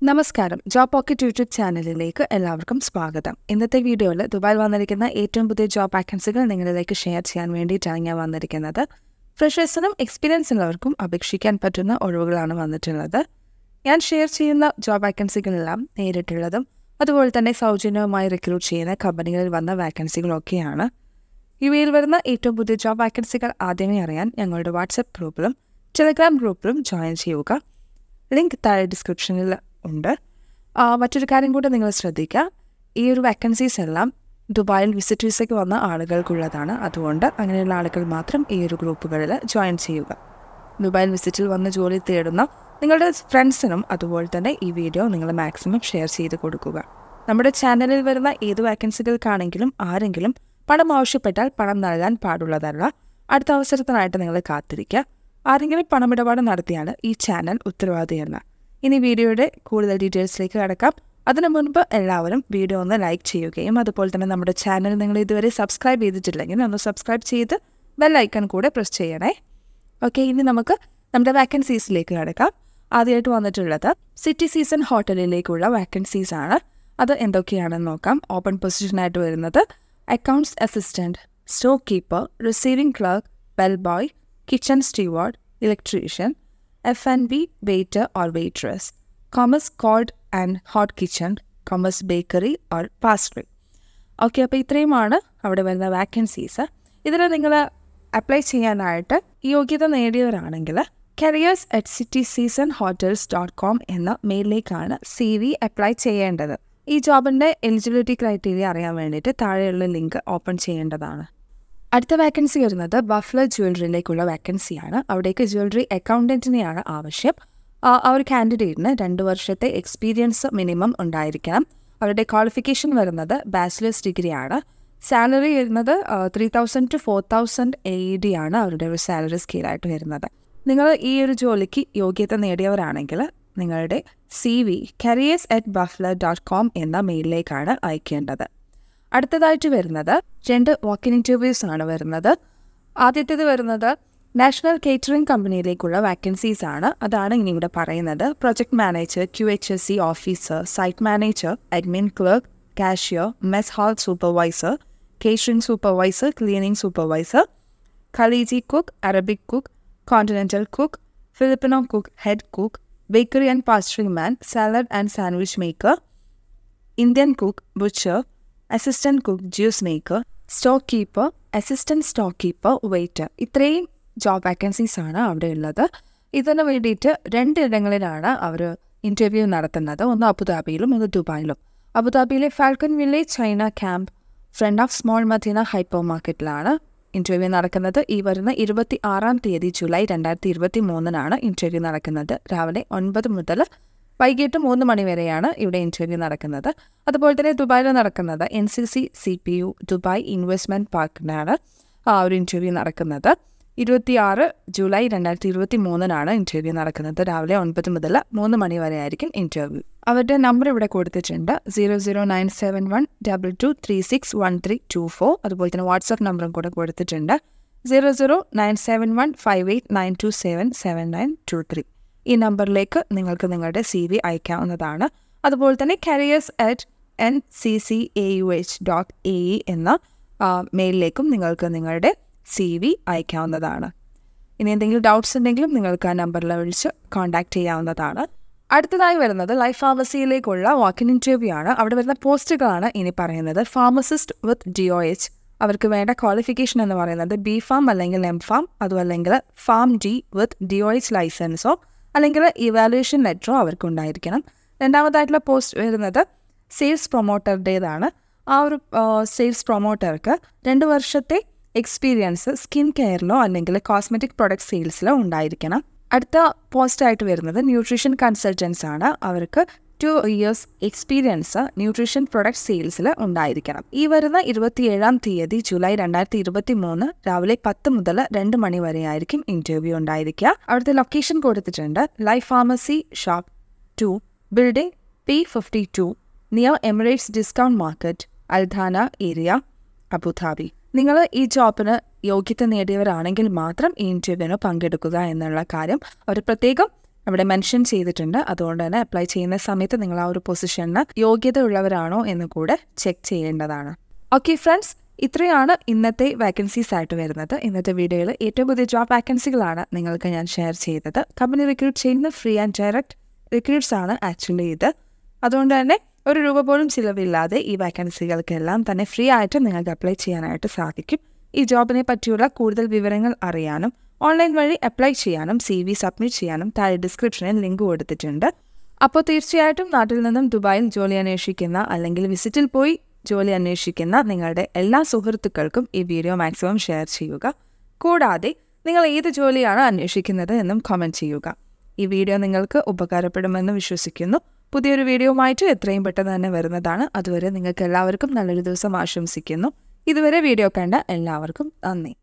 നമസ്കാരം job pocket YouTube ചാനലിലേക്ക് എല്ലാവർക്കും സ്വാഗതം ഇന്നത്തെ വീഡിയോയിൽ ദുബായിൽ വന്നിരിക്കുന്ന ഏറ്റവും പുതിയ ജോബ് വാക്കൻസികൾ നിങ്ങളിലേക്ക് ഷെയർ ചെയ്യാൻ വേണ്ടിയിട്ടാണ് ഞാൻ വന്നിരിക്കുന്നത് ഫ്രഷേഴ്സിനും എക്സ്പീരിയൻസ് ഉള്ളവർക്കും അപേക്ഷിക്കാൻ പറ്റുന്ന ഒഴിവുകളാണ് വന്നിട്ടുള്ളത് ഞാൻ ഷെയർ ചെയ്യുന്ന ജോബ് വാക്കൻസികളെല്ലാം നേരിട്ടുള്ളതും അതുപോലെ തന്നെ സൗജന്യവുമായി റിക്രൂട്ട് ചെയ്യുന്ന കമ്പനികളിൽ വന്ന വാക്കൻസികളൊക്കെയാണ് ഇവയിൽ വരുന്ന ഏറ്റവും പുതിയ ജോബ് വാക്കൻസികൾ ആദ്യമേ അറിയാൻ ഞങ്ങളുടെ വാട്സപ്പ് ഗ്രൂപ്പിലും ടെലഗ്രാം ഗ്രൂപ്പിലും ജോയിൻ ചെയ്യുക ലിങ്ക് താഴെ ഡിസ്ക്രിപ്ഷനിൽ ഉണ്ട് ആ, മറ്റൊരു കാര്യം കൂടെ നിങ്ങൾ ശ്രദ്ധിക്കുക ഈ ഒരു വാക്കൻസീസ് എല്ലാം ദുബായിൽ വിസിറ്റ് വിസയ്ക്ക് വന്ന ആളുകൾക്കുള്ളതാണ് അതുകൊണ്ട് അങ്ങനെയുള്ള ആളുകൾ മാത്രം ഈ ഒരു ഗ്രൂപ്പുകളിൽ ജോയിൻ ചെയ്യുക ദുബായിൽ വിസിറ്റിൽ വന്ന് ജോലി തേടുന്ന നിങ്ങളുടെ ഫ്രണ്ട്സിനും അതുപോലെ തന്നെ ഈ വീഡിയോ നിങ്ങൾ മാക്സിമം ഷെയർ ചെയ്ത് കൊടുക്കുക നമ്മുടെ ചാനലിൽ വരുന്ന ഏത് വാക്കൻസികൾക്കാണെങ്കിലും ആരെങ്കിലും പണം ആവശ്യപ്പെട്ടാൽ പണം നൽകാൻ പാടുള്ളതല്ല അടുത്ത അവസരത്തിനായിട്ട് നിങ്ങൾ കാത്തിരിക്കുക ആരെങ്കിലും പണമിടപാട് നടത്തിയാൽ ഈ ചാനൽ ഉത്തരവാദിയല്ല ഇനി വീഡിയോയുടെ കൂടുതൽ ഡീറ്റെയിൽസിലേക്ക് കടക്കാം അതിനു മുൻപ് എല്ലാവരും വീഡിയോ ഒന്ന് ലൈക്ക് ചെയ്യുകയും അതുപോലെ തന്നെ നമ്മുടെ ചാനൽ നിങ്ങൾ ഇതുവരെ സബ്സ്ക്രൈബ് ചെയ്തിട്ടില്ലെങ്കിൽ ഒന്ന് സബ്സ്ക്രൈബ് ചെയ്ത് ബെല്ലൈക്കൺ കൂടെ പ്രസ് ചെയ്യണേ ഓക്കെ ഇനി നമുക്ക് നമ്മുടെ വാക്കൻസീസിലേക്ക് കിടക്കാം ആദ്യമായിട്ട് വന്നിട്ടുള്ളത് സിറ്റി സീസൺ ഹോട്ടലിലേക്കുള്ള വാക്കൻസീസ് ആണ് അത് എന്തൊക്കെയാണെന്ന് നോക്കാം ഓപ്പൺ പൊസിഷനായിട്ട് വരുന്നത് accounts assistant store keeper receiving clerk bell boy kitchen steward electrician F and B waiter or waitress commis cold and hot kitchen commis bakery or pastry okay അപ്പോൾ ഇത്രയുമാണ് അവിടെ വരുന്ന വാക്കൻസീസ് ഇതിൽ നിങ്ങൾ അപ്ലൈ ചെയ്യാനായിട്ട് യോഗ്യത നേടിയവരാണെങ്കിൽ careers at city season hotels dot com എന്ന മെയിലിലേക്കാണ് സി വി അപ്ലൈ ചെയ്യേണ്ടത് ഈ ജോബിൻ്റെ എലിജിബിലിറ്റി ക്രൈറ്റീരിയ അറിയാൻ വേണ്ടിയിട്ട് താഴെയുള്ള ലിങ്ക് ഓപ്പൺ ചെയ്യേണ്ടതാണ് അടുത്ത വാക്കൻസി വരുന്നത് ബഫ്ലർ ജ്വല്ലറിയിലേക്കുള്ള വാക്കൻസിയാണ് അവിടേക്ക് ജ്വല്ലറി അക്കൗണ്ടൻറ്റിനെയാണ് ആവശ്യം ആ ആ ഒരു കാൻഡിഡേറ്റിന് രണ്ട് വർഷത്തെ എക്സ്പീരിയൻസ് മിനിമം ഉണ്ടായിരിക്കണം അവരുടെ ക്വാളിഫിക്കേഷൻ വരുന്നത് ബാച്ചിലേഴ്സ് ഡിഗ്രിയാണ് സാലറി വരുന്നത് three thousand to four thousand A D ആണ് അവരുടെ ഒരു സാലറി സ്കെയിലായിട്ട് വരുന്നത് നിങ്ങൾ ഈ ഒരു ജോലിക്ക് യോഗ്യത നേടിയവരാണെങ്കിൽ നിങ്ങളുടെ C V careers at Buffler dot com എന്ന മെയിലിലേക്കാണ് അയക്കേണ്ടത് അടുത്തതായിട്ട് വരുന്നത് രണ്ട് വാക്കിൻ ഇൻ്റർവ്യൂസ് ആണ് വരുന്നത് ആദ്യത്തേത് വരുന്നത് നാഷണൽ കേറ്ററിംഗ് കമ്പനിയിലേക്കുള്ള വാക്കൻസീസ് ആണ് അതാണ് ഇനി ഇവിടെ പറയുന്നത് project manager Q H S E officer site manager admin clerk cashier mess hall supervisor catering supervisor cleaning supervisor ഖലീജി cook Arabic cook continental cook Filipino cook head cook bakery and pastry man salad and sandwich maker Indian cook butcher assistant cook juice maker stock keeper assistant stock keeper waiter ഇത്രയും job vacancies ആണ് അവിടെ ഉള്ളത് ഇതിന് വേണ്ടിയിട്ട് രണ്ടിടങ്ങളിലാണ് അവർ interview നടത്തുന്നത് ഒന്ന് അബുദാബിയിലും ഒന്ന് ദുബായിലും അബുദാബിയിലെ Falcon Village China Camp front of small Madina hyper മാർക്കറ്റിലാണ് ഇൻ്റർവ്യൂ നടക്കുന്നത് ഈ വരുന്ന ഇരുപത്തി ആറാം തീയതി ജൂലൈ രണ്ടായിരത്തി ഇരുപത്തി മൂന്നിനാണ് ഇൻ്റർവ്യൂ നടക്കുന്നത് രാവിലെ ഒൻപത് മുതൽ വൈകിട്ട് മൂന്ന് മണി വരെയാണ് ഇവിടെ ഇൻ്റർവ്യൂ നടക്കുന്നത് അതുപോലെ തന്നെ ദുബായിൽ നടക്കുന്നത് N C C C P U Dubai investment പാർക്കിനാണ് ആ ഒരു ഇൻ്റർവ്യൂ നടക്കുന്നത് ഇരുപത്തിയാറ് ജൂലൈ രണ്ടായിരത്തി ഇരുപത്തി മൂന്നിനാണ് ഇൻ്റർവ്യൂ നടക്കുന്നത് രാവിലെ ഒൻപത് മുതൽ മൂന്ന് മണി വരെ ആയിരിക്കും ഇൻ്റർവ്യൂ അവരുടെ നമ്പർ ഇവിടെ കൊടുത്തിട്ടുണ്ട് zero zero nine seven one double two three six one three two four അതുപോലെ തന്നെ വാട്സാപ്പ് നമ്പറും കൂടെ കൊടുത്തിട്ടുണ്ട് zero zero nine seven one five eight nine two seven seven nine two three ഈ നമ്പറിലേക്ക് നിങ്ങൾക്ക് നിങ്ങളുടെ സി വി അയക്കാവുന്നതാണ് അതുപോലെ തന്നെ careers at N C C A U H dot A E എന്ന ആ, മെയിലിലേക്കും നിങ്ങൾക്ക് നിങ്ങളുടെ സി വി അയക്കാവുന്നതാണ് ഇനി എന്തെങ്കിലും ഡൗട്ട്സ് ഉണ്ടെങ്കിലും നിങ്ങൾക്ക് ആ നമ്പറിൽ വിളിച്ച് കോൺടാക്ട് ചെയ്യാവുന്നതാണ് അടുത്തതായി വരുന്നത് ലൈഫ് ഫാർമസിയിലേക്കുള്ള വാക്കിൻ ഇൻ്റർവ്യൂ ആണ് അവിടെ വരുന്ന പോസ്റ്റുകളാണ് ഇനി പറയുന്നത് pharmacist with D O H അവർക്ക് വേണ്ട ക്വാളിഫിക്കേഷൻ എന്ന് പറയുന്നത് ബി ഫാം അല്ലെങ്കിൽ എം ഫാം അതും അല്ലെങ്കിൽ pharm D with D O H ലൈസൻസോ അല്ലെങ്കിൽ ഇവാലുവേഷൻ ലെറ്ററോ അവർക്ക് ഉണ്ടായിരിക്കണം രണ്ടാമതായിട്ടുള്ള പോസ്റ്റ് വരുന്നത് സെയിൽസ് പ്രൊമോട്ടറുടേതാണ് ആ ഒരു സെയിൽസ് പ്രൊമോട്ടർക്ക് രണ്ട് വർഷത്തെ എക്സ്പീരിയൻസ് സ്കിൻ കെയറിലോ അല്ലെങ്കിൽ കോസ്മെറ്റിക് പ്രൊഡക്റ്റ് സെയിൽസിലോ ഉണ്ടായിരിക്കണം അടുത്ത പോസ്റ്റായിട്ട് വരുന്നത് ന്യൂട്രീഷൻ കൺസൾട്ടൻസ് ആണ് അവർക്ക് two years experience nutrition product സെയിൽസിൽ ഉണ്ടായിരിക്കണം ഈ വരുന്ന ഇരുപത്തിയേഴാം തീയതി ജൂലൈ രണ്ടായിരത്തി ഇരുപത്തി മൂന്ന് രാവിലെ പത്ത് മുതൽ രണ്ട് മണി വരെ ആയിരിക്കും ഇന്റർവ്യൂ ഉണ്ടായിരിക്കുക അവിടുത്തെ ലൊക്കേഷൻ കൊടുത്തിട്ടുണ്ട് life pharmacy shop two building P fifty two near Emirates discount market Al Dhana area Abu Dhabi നിങ്ങൾ ഈ ജോബിന് യോഗ്യത നേടിയവരാണെങ്കിൽ മാത്രം ഈ ഇൻ്റർവ്യൂവിന് പങ്കെടുക്കുക എന്നുള്ള കാര്യം അവർ പ്രത്യേകം അവിടെ മെൻഷൻ ചെയ്തിട്ടുണ്ട് അതുകൊണ്ട് തന്നെ അപ്ലൈ ചെയ്യുന്ന സമയത്ത് നിങ്ങൾ ആ ഒരു പൊസിഷന് യോഗ്യത ഉള്ളവരാണോ എന്ന് കൂടെ ചെക്ക് ചെയ്യേണ്ടതാണ് ഓക്കെ ഫ്രണ്ട്സ് ഇത്രയാണ് ഇന്നത്തെ വാക്കൻസീസ് ആയിട്ട് വരുന്നത് ഇന്നത്തെ വീഡിയോയിൽ ഏറ്റവും പുതിയ ജോബ് വാക്കൻസികളാണ് നിങ്ങൾക്ക് ഞാൻ ഷെയർ ചെയ്തത് കമ്പനി റിക്രൂട്ട് ചെയ്യുന്ന ഫ്രീ ആൻഡ് ഡയറക്റ്റ് റിക്രൂട്ട്സ് ആണ് ആക്ച്വലി ഇത് അതുകൊണ്ട് തന്നെ ഒരു രൂപ പോലും ചിലവില്ലാതെ ഈ വാക്കൻസികൾക്കെല്ലാം തന്നെ ഫ്രീ ആയിട്ട് നിങ്ങൾക്ക് അപ്ലൈ ചെയ്യാനായിട്ട് സാധിക്കും ഈ ജോബിനെ പറ്റിയുള്ള കൂടുതൽ വിവരങ്ങൾ അറിയാനും ഓൺലൈൻ വഴി അപ്ലൈ ചെയ്യാനും സി വി സബ്മിറ്റ് ചെയ്യാനും താഴെ ഡിസ്ക്രിപ്ഷനിൽ ലിങ്ക് കൊടുത്തിട്ടുണ്ട് അപ്പോൾ തീർച്ചയായിട്ടും നാട്ടിൽ നിന്നും ദുബായിൽ ജോലി അന്വേഷിക്കുന്ന അല്ലെങ്കിൽ വിസിറ്റിൽ പോയി ജോലി അന്വേഷിക്കുന്ന നിങ്ങളുടെ എല്ലാ സുഹൃത്തുക്കൾക്കും ഈ വീഡിയോ മാക്സിമം ഷെയർ ചെയ്യുക കൂടാതെ നിങ്ങൾ ഏത് ജോലിയാണ് അന്വേഷിക്കുന്നത് എന്നും കമൻറ്റ് ചെയ്യുക ഈ വീഡിയോ നിങ്ങൾക്ക് ഉപകാരപ്പെടുമെന്ന് വിശ്വസിക്കുന്നു പുതിയൊരു വീഡിയോയുമായിട്ട് എത്രയും പെട്ടെന്ന് തന്നെ വരുന്നതാണ് അതുവരെ നിങ്ങൾക്ക് എല്ലാവർക്കും നല്ലൊരു ദിവസം ആശംസിക്കുന്നു ഇതുവരെ വീഡിയോ കണ്ട എല്ലാവർക്കും നന്ദി